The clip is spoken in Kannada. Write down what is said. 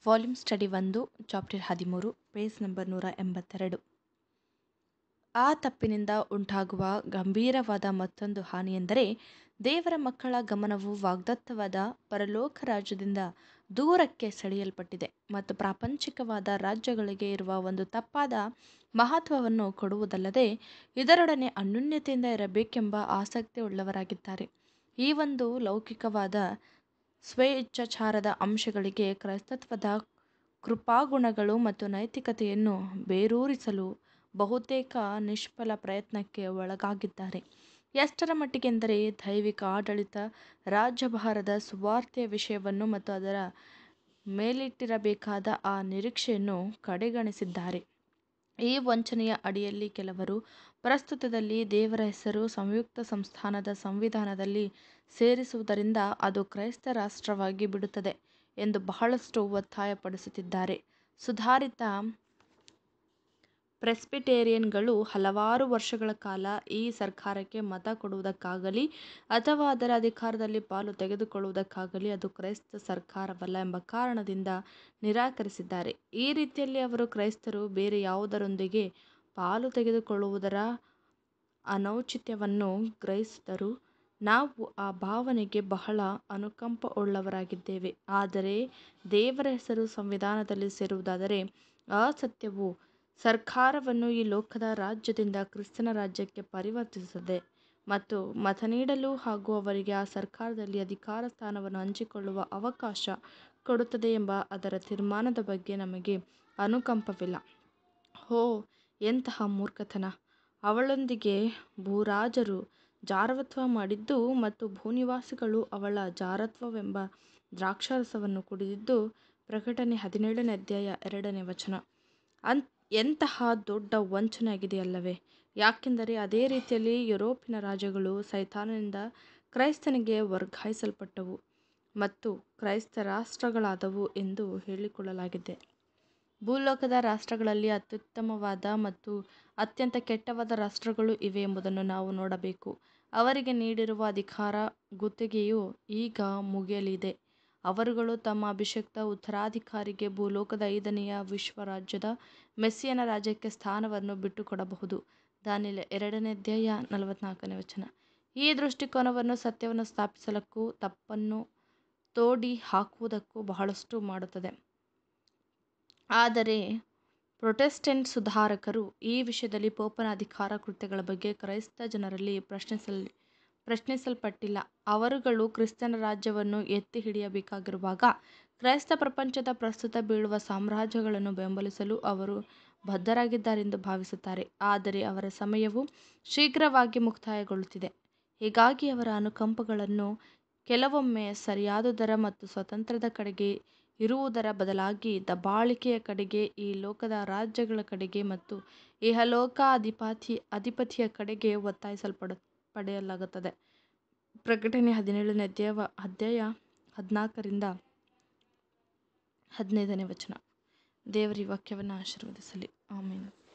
ವಾಲ್ಯೂಮ್ ಸ್ಟಡಿ ಒಂದು ಚಾಪ್ಟರ್ ಹದಿಮೂರು ಪೇಜ್ ನಂಬರ್ ನೂರ ಎಂಬತ್ತೆರಡು ಆ ತಪ್ಪಿನಿಂದ ಉಂಟಾಗುವ ಗಂಭೀರವಾದ ಮತ್ತೊಂದು ಹಾನಿಯೆಂದರೆ ದೇವರ ಮಕ್ಕಳ ಗಮನವು ವಾಗ್ದತ್ತವಾದ ಪರಲೋಕ ರಾಜ್ಯದಿಂದ ದೂರಕ್ಕೆ ಸೆಳೆಯಲ್ಪಟ್ಟಿದೆ ಮತ್ತು ಪ್ರಾಪಂಚಿಕವಾದ ರಾಜ್ಯಗಳಿಗೆ ಇರುವ ಒಂದು ತಪ್ಪಾದ ಮಹತ್ವವನ್ನು ಕೊಡುವುದಲ್ಲದೆ ಇದರೊಡನೆ ಅನ್ಯೋನ್ಯತೆಯಿಂದ ಇರಬೇಕೆಂಬ ಆಸಕ್ತಿ ಉಳ್ಳವರಾಗಿದ್ದಾರೆ ಈ ಒಂದು ಲೌಕಿಕವಾದ ಸ್ವೇಚ್ಛಾಚಾರದ ಅಂಶಗಳಿಗೆ ಕ್ರೈಸ್ತತ್ವದ ಕೃಪಾಗುಣಗಳು ಮತ್ತು ನೈತಿಕತೆಯನ್ನು ಬೇರೂರಿಸಲು ಬಹುತೇಕ ನಿಷ್ಫಲ ಪ್ರಯತ್ನಕ್ಕೆ ಒಳಗಾಗಿದ್ದಾರೆ ಎಷ್ಟರ ಮಟ್ಟಿಗೆಂದರೆ ದೈವಿಕ ಆಡಳಿತ ರಾಜ್ಯಭಾರದ ಸುವಾರ್ತೆಯ ವಿಷಯವನ್ನು ಮತ್ತು ಅದರ ಮೇಲಿಟ್ಟಿರಬೇಕಾದ ಆ ನಿರೀಕ್ಷೆಯನ್ನು ಕಡೆಗಣಿಸಿದ್ದಾರೆ ಈ ವಂಚನೆಯ ಅಡಿಯಲ್ಲಿ ಕೆಲವರು ಪ್ರಸ್ತುತದಲ್ಲಿ ದೇವರ ಹೆಸರು ಸಂಯುಕ್ತ ಸಂಸ್ಥಾನದ ಸಂವಿಧಾನದಲ್ಲಿ ಸೇರಿಸುವುದರಿಂದ ಅದು ಕ್ರೈಸ್ತ ರಾಷ್ಟ್ರವಾಗಿ ಬಿಡುತ್ತದೆ ಎಂದು ಬಹಳಷ್ಟು ಒತ್ತಾಯಪಡಿಸುತ್ತಿದ್ದಾರೆ ಸುಧಾರಿತ ಪ್ರೆಸ್ಬಿಟೇರಿಯನ್ಗಳು ಹಲವಾರು ವರ್ಷಗಳ ಕಾಲ ಈ ಸರ್ಕಾರಕ್ಕೆ ಮತ ಕೊಡುವುದಕ್ಕಾಗಲಿ ಅಥವಾ ಅದರ ಅಧಿಕಾರದಲ್ಲಿ ಪಾಲು ತೆಗೆದುಕೊಳ್ಳುವುದಕ್ಕಾಗಲಿ ಅದು ಕ್ರೈಸ್ತ ಸರ್ಕಾರವಲ್ಲ ಎಂಬ ಕಾರಣದಿಂದ ನಿರಾಕರಿಸಿದ್ದಾರೆ ಈ ರೀತಿಯಲ್ಲಿ ಅವರು ಕ್ರೈಸ್ತರು ಬೇರೆ ಯಾವುದರೊಂದಿಗೆ ಪಾಲು ತೆಗೆದುಕೊಳ್ಳುವುದರ ಅನೌಚಿತ್ಯವನ್ನು ಗ್ರಹಿಸಿದರು ನಾವು ಆ ಭಾವನೆಗೆ ಬಹಳ ಅನುಕಂಪವುಳ್ಳವರಾಗಿದ್ದೇವೆ ಆದರೆ ದೇವರ ಹೆಸರು ಸಂವಿಧಾನದಲ್ಲಿ ಸೇರುವುದಾದರೆ ಆ ಸತ್ಯವು ಸರ್ಕಾರವನ್ನು ಈ ಲೋಕದ ರಾಜ್ಯದಿಂದ ಕ್ರಿಸ್ತನ ರಾಜ್ಯಕ್ಕೆ ಪರಿವರ್ತಿಸುತ್ತದೆ ಮತ್ತು ಮತ ನೀಡಲು ಹಾಗೂ ಅವರಿಗೆ ಆ ಸರ್ಕಾರದಲ್ಲಿ ಅಧಿಕಾರ ಸ್ಥಾನವನ್ನು ಹಂಚಿಕೊಳ್ಳುವ ಅವಕಾಶ ಕೊಡುತ್ತದೆ ಎಂಬ ಅದರ ತೀರ್ಮಾನದ ಬಗ್ಗೆ ನಮಗೆ ಅನುಕಂಪವಿಲ್ಲ ಓ ಎಂತಹ ಮೂರ್ಖತನ ಅವಳೊಂದಿಗೆ ಭೂರಾಜರು ಜಾರತ್ವ ಮಾಡಿದ್ದು ಮತ್ತು ಭೂನಿವಾಸಿಗಳು ಅವಳ ಜಾರತ್ವವೆಂಬ ದ್ರಾಕ್ಷಾರಸವನ್ನು ಕುಡಿದಿದ್ದು ಪ್ರಕಟಣೆ ಹದಿನೇಳನೇ ಅಧ್ಯಾಯ ಎರಡನೇ ವಚನ ಅನ್ ಎಂತಹ ದೊಡ್ಡ ವಂಚನೆಯಾಗಿದೆಯಲ್ಲವೇ ಯಾಕೆಂದರೆ ಅದೇ ರೀತಿಯಲ್ಲಿ ಯುರೋಪಿನ ರಾಜ್ಯಗಳು ಸೈತಾನನಿಂದ ಕ್ರೈಸ್ತನಿಗೆ ವರ್ಗಾಯಿಸಲ್ಪಟ್ಟವು ಮತ್ತು ಕ್ರೈಸ್ತ ರಾಷ್ಟ್ರಗಳಾದವು ಎಂದು ಹೇಳಿಕೊಳ್ಳಲಾಗಿದೆ ಭೂಲೋಕದ ರಾಷ್ಟ್ರಗಳಲ್ಲಿ ಅತ್ಯುತ್ತಮವಾದ ಮತ್ತು ಅತ್ಯಂತ ಕೆಟ್ಟವಾದ ರಾಷ್ಟ್ರಗಳು ಇವೆ ಎಂಬುದನ್ನು ನಾವು ನೋಡಬೇಕು ಅವರಿಗೆ ನೀಡಿರುವ ಅಧಿಕಾರ ಗುತ್ತಿಗೆಯು ಈಗ ಮುಗಿಯಲಿದೆ ಅವರುಗಳು ತಮ್ಮ ಅಭಿಷಕ್ತ ಉತ್ತರಾಧಿಕಾರಿಗೆ ಭೂಲೋಕದ ಐದನೆಯ ವಿಶ್ವರಾಜ್ಯದ ಮೆಸ್ಸಿಯನ ರಾಜ್ಯಕ್ಕೆ ಸ್ಥಾನವನ್ನು ಬಿಟ್ಟುಕೊಡಬಹುದು ದಾನಿಯೇಲ ಎರಡನೇ ಅಧ್ಯಾಯ ನಲವತ್ನಾಲ್ಕನೇ ವಚನ ಈ ದೃಷ್ಟಿಕೋನವನ್ನು ಸತ್ಯವನ್ನು ಸ್ಥಾಪಿಸಲಕ್ಕೂ ತಪ್ಪನ್ನು ತೋಡಿ ಹಾಕುವುದಕ್ಕೂ ಬಹಳಷ್ಟು ಮಾಡುತ್ತದೆ ಆದರೆ ಪ್ರೊಟೆಸ್ಟೆಂಟ್ ಸುಧಾರಕರು ಈ ವಿಷಯದಲ್ಲಿ ಪೋಪನ ಅಧಿಕಾರ ಕೃತ್ಯಗಳ ಬಗ್ಗೆ ಕ್ರೈಸ್ತ ಜನರಲ್ಲಿ ಪ್ರಶ್ನಿಸಲ್ ಪ್ರಶ್ನಿಸಲ್ಪಟ್ಟಿಲ್ಲ ಅವರುಗಳು ಕ್ರಿಸ್ತನ ರಾಜ್ಯವನ್ನು ಎತ್ತಿ ಹಿಡಿಯಬೇಕಾಗಿರುವಾಗ ಕ್ರೈಸ್ತ ಪ್ರಪಂಚದ ಪ್ರಸ್ತುತ ಬೀಳುವ ಸಾಮ್ರಾಜ್ಯಗಳನ್ನು ಬೆಂಬಲಿಸಲು ಅವರು ಬದ್ಧರಾಗಿದ್ದಾರೆಂದು ಭಾವಿಸುತ್ತಾರೆ ಆದರೆ ಅವರ ಸಮಯವು ಶೀಘ್ರವಾಗಿ ಮುಕ್ತಾಯಗೊಳ್ಳುತ್ತಿದೆ ಹೀಗಾಗಿ ಅವರ ಅನುಕಂಪಗಳನ್ನು ಕೆಲವೊಮ್ಮೆ ಸರಿಯಾದುದರ ಮತ್ತು ಸ್ವತಂತ್ರದ ಕಡೆಗೆ ಇರುವುದರ ಬದಲಾಗಿ ದಬ್ಬಾಳಿಕೆಯ ಕಡೆಗೆ ಈ ಲೋಕದ ರಾಜ್ಯಗಳ ಕಡೆಗೆ ಮತ್ತು ಇಹಲೋಕ ಅಧಿಪತಿ ಅಧಿಪತಿಯ ಕಡೆಗೆ ಒತ್ತಾಯಿಸಲ್ಪಡ ಪಡೆಯಲಾಗುತ್ತದೆ ಪ್ರಕಟಣೆ ಹದಿನೇಳನೇ ಅಧ್ಯಾಯ ಅಧ್ಯಾಯ ಹದಿನಾಲ್ಕರಿಂದ ಹದಿನೈದನೇ ವಚನ ದೇವರ ವಾಕ್ಯವನ್ನು ಆಶೀರ್ವದಿಸಲಿ ಆಮೇಲೆ